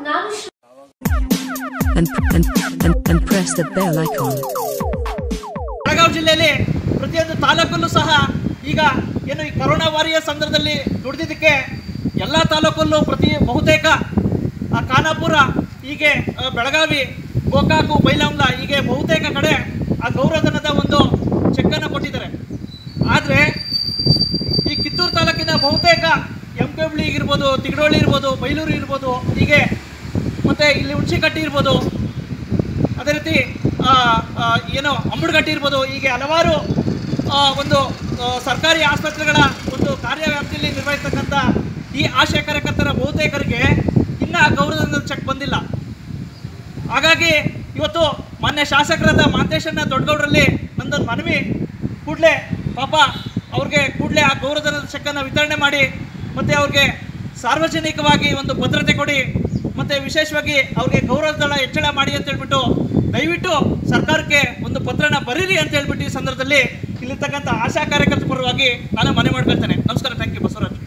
ನಾನು and, and, and, and press the bell icon. Belagavi ಜಿಲ್ಲೆಯಲ್ಲಿ ಪ್ರತಿಯೊಂದು ತಾಲೂಕಲ್ಲೂ ಸಹ ಈಗ ಏನು ಈ ಕರೋನಾ ವಾರಿಯ ಸಂದರ್ಭದಲ್ಲಿ ದುಡಿದಿದ್ದಕ್ಕೆ ಎಲ್ಲ ತಾಲೂಕಲ್ಲೂ ಪ್ರತಿ ಬಹುತೇಕ ಆ ಖಾನಾಪುರ ಹೀಗೆ ಆ, ಬೆಳಗಾವಿ ಗೋಕಾಕು ಬೈಲಹೊಂಗಲ ಹೀಗೆ ಬಹುತೇಕ ಕಡೆ ಆ ಗೌರವಧನದ ಒಂದು ಚೆಕ್ಕನ್ನು ಕೊಟ್ಟಿದ್ದಾರೆ ಆದರೆ ಈ ಕಿತ್ತೂರು ತಾಲೂಕಿನ ಬಹುತೇಕ ಎಂ ಕೆ ಇರ್ಬೋದು ತಿಗಡೋಳಿ ಇರ್ಬೋದು ಬೈಲೂರು ಇರ್ಬೋದು ಹೀಗೆ ಮತ್ತು ಇಲ್ಲಿ ಹುಣಸಿಕಟ್ಟಿ ಇರ್ಬೋದು ಅದೇ ರೀತಿ ಆ, ಆ, ಏನು ಅಂಬುಡಗಟ್ಟಿ ಇರ್ಬೋದು ಹೀಗೆ ಹಲವಾರು ಆ, ಒಂದು ಆ, ಸರ್ಕಾರಿ ಆಸ್ಪತ್ರೆಗಳ ಒಂದು ಕಾರ್ಯವ್ಯಾಪ್ತಿಯಲ್ಲಿ ನಿರ್ವಹಿಸ್ತಕ್ಕಂಥ ಈ ಆಶಯ ಕಾರ್ಯಕರ್ತರ ಬಹುತೇಕರಿಗೆ ಇನ್ನೂ ಗೌರವಧನದ ಚೆಕ್ ಬಂದಿಲ್ಲ ಹಾಗಾಗಿ ಇವತ್ತು ಮಾನ್ಯ ಶಾಸಕರಾದ ಮಾಂತೇಶಣ್ಣ ದೊಡ್ಡಗೌಡರಲ್ಲಿ ನಂದೊಂದು ಮನವಿ ಕೂಡಲೇ ಪಾಪ ಅವ್ರಿಗೆ ಕೂಡಲೇ ಆ ಗೌರವಧನದ ಚೆಕ್ಕನ್ನು ವಿತರಣೆ ಮಾಡಿ ಮತ್ತು ಅವ್ರಿಗೆ ಸಾರ್ವಜನಿಕವಾಗಿ ಒಂದು ಭದ್ರತೆ ಕೊಡಿ ಮತ್ತು ವಿಶೇಷವಾಗಿ ಅವ್ರಿಗೆ ಗೌರವಧನ ಹೆಚ್ಚಳ ಮಾಡಿ ಅಂತ ಹೇಳ್ಬಿಟ್ಟು ದಯವಿಟ್ಟು ಸರ್ಕಾರಕ್ಕೆ ಒಂದು ಪತ್ರನ ಬರೀರಿ ಅಂತ ಹೇಳ್ಬಿಟ್ಟು ಈ ಸಂದರ್ಭದಲ್ಲಿ ಇಲ್ಲಿರ್ತಕ್ಕಂಥ ಆಶಾ ಕಾರ್ಯಕರ್ತರ ಪರವಾಗಿ ನಾನು ಮನೆ ಮಾಡ್ಕೊಳ್ತೇನೆ ನಮಸ್ಕಾರ ಥ್ಯಾಂಕ್ ಯು ಬಸವರಾಜ್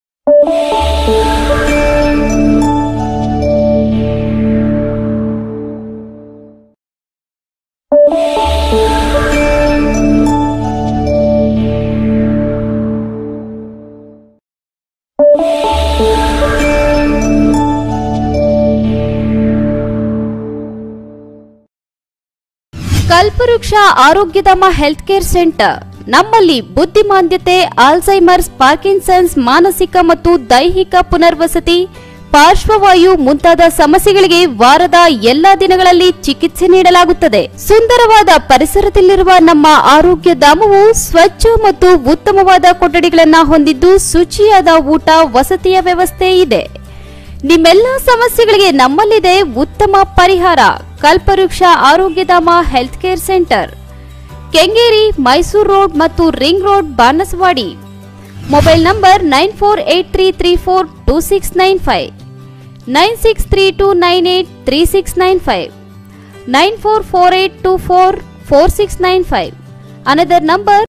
ಕಲ್ಪವೃಕ್ಷ ಆರೋಗ್ಯಧಾಮ ಹೆಲ್ತ್ ಕೇರ್ ಸೆಂಟರ್ ನಮ್ಮಲ್ಲಿ ಬುದ್ಧಿಮಾಂದ್ಯತೆ ಆಲ್ಝೈಮರ್ಸ್ ಪಾರ್ಕಿನ್ಸನ್ಸ್ ಮಾನಸಿಕ ಮತ್ತು ದೈಹಿಕ ಪುನರ್ವಸತಿ ಪಾರ್ಶ್ವವಾಯು ಮುಂತಾದ ಸಮಸ್ಯೆಗಳಿಗೆ ವಾರದ ಎಲ್ಲಾ ದಿನಗಳಲ್ಲಿ ಚಿಕಿತ್ಸೆ ನೀಡಲಾಗುತ್ತದೆ ಸುಂದರವಾದ ಪರಿಸರದಲ್ಲಿರುವ ನಮ್ಮ ಆರೋಗ್ಯ ಧಾಮವು ಸ್ವಚ್ಛ ಮತ್ತು ಉತ್ತಮವಾದ ಕೊಠಡಿಗಳನ್ನು ಹೊಂದಿದ್ದು ಶುಚಿಯಾದ ಊಟ ವಸತಿಯ ವ್ಯವಸ್ಥೆ ಇದೆ ನಿಮ್ಮೆಲ್ಲ ಸಮಸ್ಯೆಗಳಿಗೆ ನಮ್ಮಲ್ಲಿದೆ ಉತ್ತಮ ಪರಿಹಾರ Kalpavriksha Arogyadhama health care centre Kengeri Mysuru road ಮತ್ತು ring road Banaswadi mobile number nine four eight three three four two six nine five nine six three two nine eight three six nine five nine four four eight two four four six nine five another number